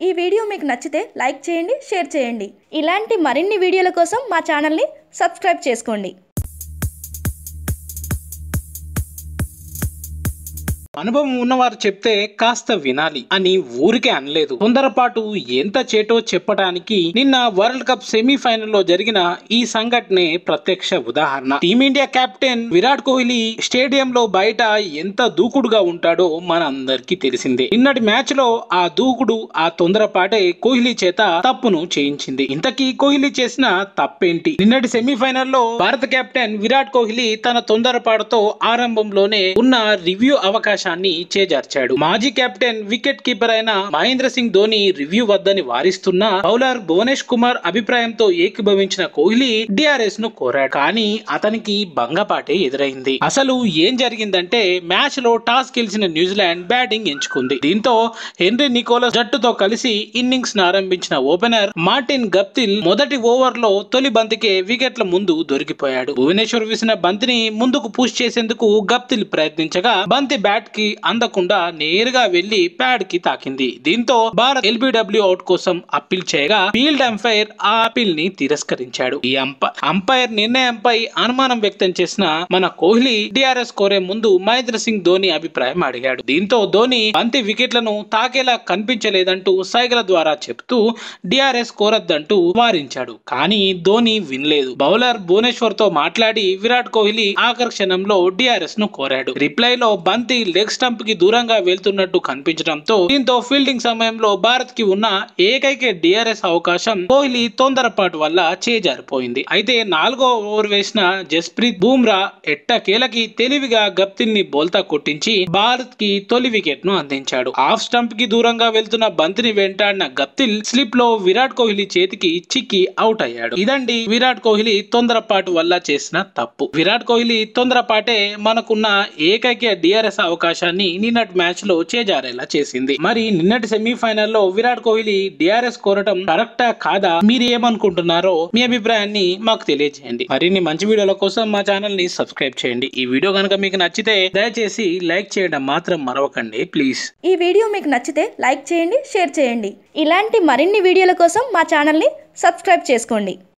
ఈ వీడియో మీకు నచ్చితే లైక్ చేయండి షేర్ చేయండి ఇలాంటి మరిన్ని వీడియోల కోసం మా ఛానల్ని సబ్స్క్రైబ్ చేసుకోండి అనుభవం ఉన్నవారు చెప్తే కాస్త వినాలి అని ఊరికే అనలేదు తొందరపాటు ఎంత చేటో చెప్పడానికి నిన్న వరల్డ్ కప్ సెమీఫైనల్ లో జరిగిన ఈ సంఘటనే ప్రత్యక్ష ఉదాహరణ team India captain Virat Kohli stadium లో బయట ఎంత దూకుడుగా ఉంటాడో మన అందరికీ తెలిసిందే నిన్నటి మ్యాచ్ లో ఆ దూకుడు ఆ తొందరపాటే కోహ్లీ చేత తప్పును చేయించింది ఇంతకీ కోహ్లీ చేసిన తప్పేంటి నిన్నటి సెమీఫైనల్లో భారత కెప్టెన్ విరాట్ కోహ్లీ తన తొందరపాటుతో ఆరంభంలోనే ఉన్న రివ్యూ అవకాశాన్ని చేజార్చాడు మాజీ కెప్టెన్ వికెట్ కీపర్ అయిన మహేంద్ర సింగ్ ధోని రివ్యూ వద్దని వారిస్తున్నా బౌలర్ భువనేష్ కుమార్ అభిప్రాయంతో ఏకీభవించిన కోహ్లీ డిఆర్ఎస్ ను కోరాడు కానీ అతనికి భంగపాటే ఎదురైంది అసలు ఏం జరిగిందంటే మ్యాచ్ లో టాస్ గెలిచిన న్యూజిలాండ్ బ్యాటింగ్ ఎంచుకుంది దీంతో హెన్రీ నికోలస్ జట్టుతో కలిసి ఇన్నింగ్స్ ఆరంభించిన ఓపెనర్ మార్టిన్ గప్తిల్ మొదటి ఓవర్ లో తొలి బంతికే వికెట్ల ముందు దొరికిపోయాడు భువనేశ్వర్ విసిన బంతిని ముందుకు పుష్ చేసేందుకు గప్తిల్ ప్రయత్నించగా బంతి బ్యాట్ కి అందకుండా నేరుగా వెళ్లి ప్యాడ్ కి తాకింది దీంతో భారత్ ఎల్బిడబ్ల్యూ అవుట్ కోసం అప్పీల్ చేయగా ఫీల్డ్ అంపైర్ ఆ అప్పీల్ ని తిరస్కరించాడు ఈ అంప అంపైర్ నిర్ణయంపై అనుమానం వ్యక్తం చేసిన మన కోహ్లీ డిఆర్ఎస్ కోరే ముందు మహేంద్ర సింగ్ ధోని అభిప్రాయం అడిగాడు దీంతో ధోని బంతి వికెట్లను తాకేలా కనిపించలేదంటూ సైగల ద్వారా చెప్తూ డిఆర్ఎస్ కోరద్దంటూ వారించాడు కానీ ధోని వినలేదు బౌలర్ భువనేశ్వర్ తో మాట్లాడి విరాట్ కోహ్లీ ఆఖరి క్షణంలో డిఆర్ఎస్ ను కోరాడు రిప్లై లో బంతి లెగ్ స్టంప్ కి దూరంగా వెళ్తున్నట్టు కనిపించడంతో దీంతో ఫీల్డింగ్ సమయంలో భారత్ కి ఉన్న ఏకైక డిఆర్ఎస్ అవకాశం కోహ్లీ తొందరపాటు వల్ల చేజారిపోయింది అయితే నాలుగో ఓవర్ వేసిన జస్ప్రీత్ బూమ్రా ఎట్టకేలకి తెలివిగా గప్తిల్ ని బోల్తా కొట్టించి భారత్ కి తొలి వికెట్ ను అందించాడు హాఫ్ స్టంప్ కి దూరంగా వెళ్తున్న బంతిని వెంటాడిన గప్తిల్ స్లిప్ లో విరాట్ కోహ్లీ చేతికి చిక్కి అవుట్ అయ్యాడు ఇదండి విరాట్ కోహ్లీ తొందరపాటు వల్ల చేసిన తప్పు విరాట్ కోహ్లీ తొందరపాటే మనకున్న ఏకైక డిఆర్ఎస్ అవకాశాన్ని నిన్నటి మ్యాచ్ లో చేజారేలా చేసింది మరి నిన్నటి సెమీఫైనల్ లో విరాట్ కోహ్లీ డిఆర్ఎస్ కోరటం కరెక్టా కాదా మీరు ఏమనుకుంటున్నారో మీ అభిప్రాయాన్ని మాకు తెలియజేయండి మరిన్ని మంచి వీడియోల కోసం మా ఛానల్ ని సబ్స్క్రైబ్ చేయండి ఈ వీడియో కనుక మీకు నచ్చితే దయచేసి లైక్ చేయడం మాత్రం మరవకండి ప్లీజ్ ఈ వీడియో మీకు నచ్చితే లైక్ చేయండి షేర్ చేయండి ఇలాంటి మరిన్ని వీడియోల కోసం మా ఛానల్ని సబ్స్క్రైబ్ చేసుకోండి